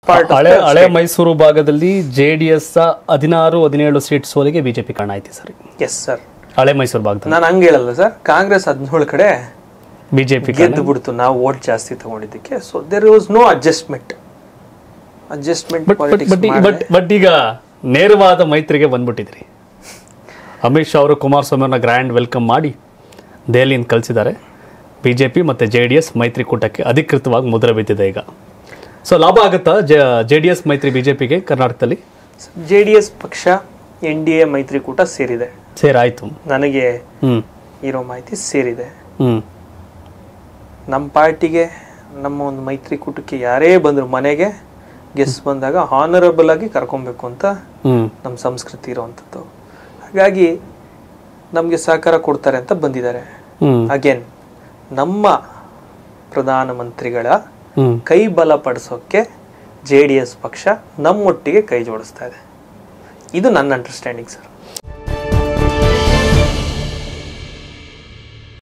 part ಹಳೆ ಹಳೆ ಮೈಸೂರು ಭಾಗದಲ್ಲಿ ಜೆ ಡಿ ಎಸ್ ಹದಿನಾರು ಹದಿನೇಳು ಸೀಟ್ ಸೋಲಿಗೆ ಬಿಜೆಪಿ ಕಾರಣ ಐತಿ ಸರ್ ಎಸ್ ಸರ್ ಹಳೆ ಮೈಸೂರು ಭಾಗದಲ್ಲಿ ನಾನು ಹಂಗೆ ಹೇಳಲ್ಲ ಸರ್ ಕಾಂಗ್ರೆಸ್ ಹದಿನೇಳು ಕಡೆ ಬಿಜೆಪಿ ಗೆದ್ದು ಬಿಡ್ತು ನಾವು ವೋಟ್ ಜಾಸ್ತಿ ತಗೊಂಡಿದ್ದಕ್ಕೆ so there was no adjustment adjustment but but but but but ಈಗ ನೇರವಾದ ಮೈತ್ರಿಗೆ ಬಂದ್ಬಿಟ್ಟಿದ್ರಿ ಅಮಿತ್ ಶಾ ಅವರು ಕುಮಾರಸ್ವಾಮಿ ಅವ್ರನ್ನ ಗ್ರ್ಯಾಂಡ್ ವೆಲ್ಕಮ್ ಮಾಡಿ ದೆಹಲಿಯಿಂದ ಕಳಿಸಿದ್ದಾರೆ ಬಿ ಜೆ ಪಿ ಮತ್ತು ಜೆ ಡಿ ಎಸ್ ಮೈತ್ರಿಕೂಟಕ್ಕೆ ಅಧಿಕೃತವಾಗಿ ಮುದ್ರೆ ಬಿದ್ದಿದೆ ಈಗ ಸೊ ಲಾಭ ಆಗುತ್ತಾ ಜೆ ಡಿ ಎಸ್ ಮೈತ್ರಿ ಬಿ ಜೆ ಪಿಗೆ ಕರ್ನಾಟಕದಲ್ಲಿ ಜೆ ಡಿ ಎಸ್ ಪಕ್ಷ ಎನ್ ಡಿ ಎ ಮೈತ್ರಿಕೂಟ ಸೇರಿದೆ ಸೇರಾಯ್ತು ನನಗೆ ಹ್ಞೂ ಇರೋ ಮಾಹಿತಿ ಸೇರಿದೆ ಹ್ಞೂ ನಮ್ಮ ಪಾರ್ಟಿಗೆ ನಮ್ಮ ಒಂದು ಮೈತ್ರಿಕೂಟಕ್ಕೆ ಯಾರೇ ಬಂದರು ಮನೆಗೆ ಗೆಸ್ಟ್ ಬಂದಾಗ ಹಾನರಬಲ್ ಆಗಿ ಕರ್ಕೊಬೇಕು ಅಂತ ಹ್ಞೂ ನಮ್ಮ ಸಂಸ್ಕೃತಿ ಇರುವಂಥದ್ದು ಹಾಗಾಗಿ ನಮಗೆ ಸಹಕಾರ ಕೊಡ್ತಾರೆ ಅಂತ ಬಂದಿದ್ದಾರೆ ಹ್ಞೂ ಅಗೇನ್ ನಮ್ಮ ಪ್ರಧಾನಮಂತ್ರಿಗಳ ಹ್ಞೂ ಕೈ ಬಲಪಡಿಸೋಕ್ಕೆ ಜೆ ಡಿ ಎಸ್ ಪಕ್ಷ ನಮ್ಮೊಟ್ಟಿಗೆ ಕೈ ಜೋಡಿಸ್ತಾ ಇದೆ ಇದು ನನ್ನ ಅಂಡರ್ಸ್ಟ್ಯಾಂಡಿಂಗ್ ಸರ್